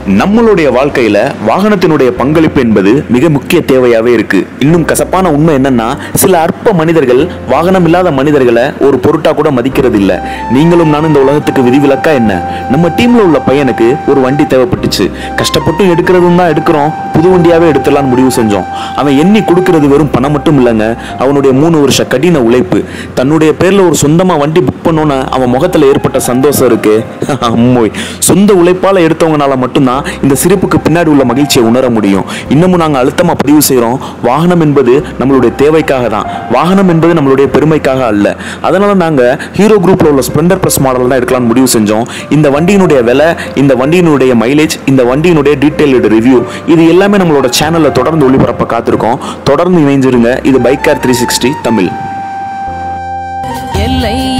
நம்மளுடைய வாழ்க்கையில வாகனத்தினுடைய பங்களிப்பு என்பது மிக முக்கிய தேவையாவே இருக்கு இன்னும் கசப்பான உண்மை என்னன்னா சில அற்ப மனிதர்கள் வாகனம் இல்லாத மனிதர்களை ஒரு பொருட்டா கூட மதிக்கிறது இல்ல நீங்களும் நானும் இந்த உலகத்துக்கு விதிவிலக்கா என்ன நம்ம டீம்ல உள்ள பையனுக்கு ஒரு வண்டி தேவைப்பட்டுச்சு கஷ்டப்பட்டு எடுக்கிறதும் தான் எடுக்கிறோம் புது வண்டியாவே எடுத்துடலாம்னு முடிவு செஞ்சோம் அவன் எண்ணி கொடுக்கிறது வெறும் பணம் மட்டும் இல்லைங்க அவனுடைய மூணு வருஷ கடின உழைப்பு தன்னுடைய பேர்ல ஒரு சொந்தமா வண்டி புக் பண்ணோன்னு அவன் முகத்துல ஏற்பட்ட சந்தோஷம் இருக்கு அம்மோய் சொந்த உழைப்பால எடுத்தவங்கனால மட்டும்தான் இந்த சிரிப்புக்கு பின்னாடி உள்ள மகிழ்ச்சியை உணர முடியும் இன்னமும் நாங்க அழுத்தமா பதிவு செய்றோம் வாகனம் என்பது நம்மளுடைய தேவைக்காக தான் வாகனம் என்பது நம்மளுடைய பெருமைக்காக அல்ல அதனால நாங்க ஹீரோ குரூப்ல உள்ள ஸ்ப்ளெண்டர் பிளஸ் மாடல் தான் எடுக்கலாம்னு முடிவு செஞ்சோம் இந்த வண்டியினுடைய விலை இந்த வண்டியினுடைய மைலேஜ் இந்த வண்டியினுடைய டீடைல்டு ரிவ்யூ இது எல்லாமே நம்மளோட சேனல்ல தொடர்ந்து ஒளிபரப்ப காத்திருக்கோம் தொடர்ந்து இணைஞ்சிருங்க இது bike car three sixty Tamil எல்லை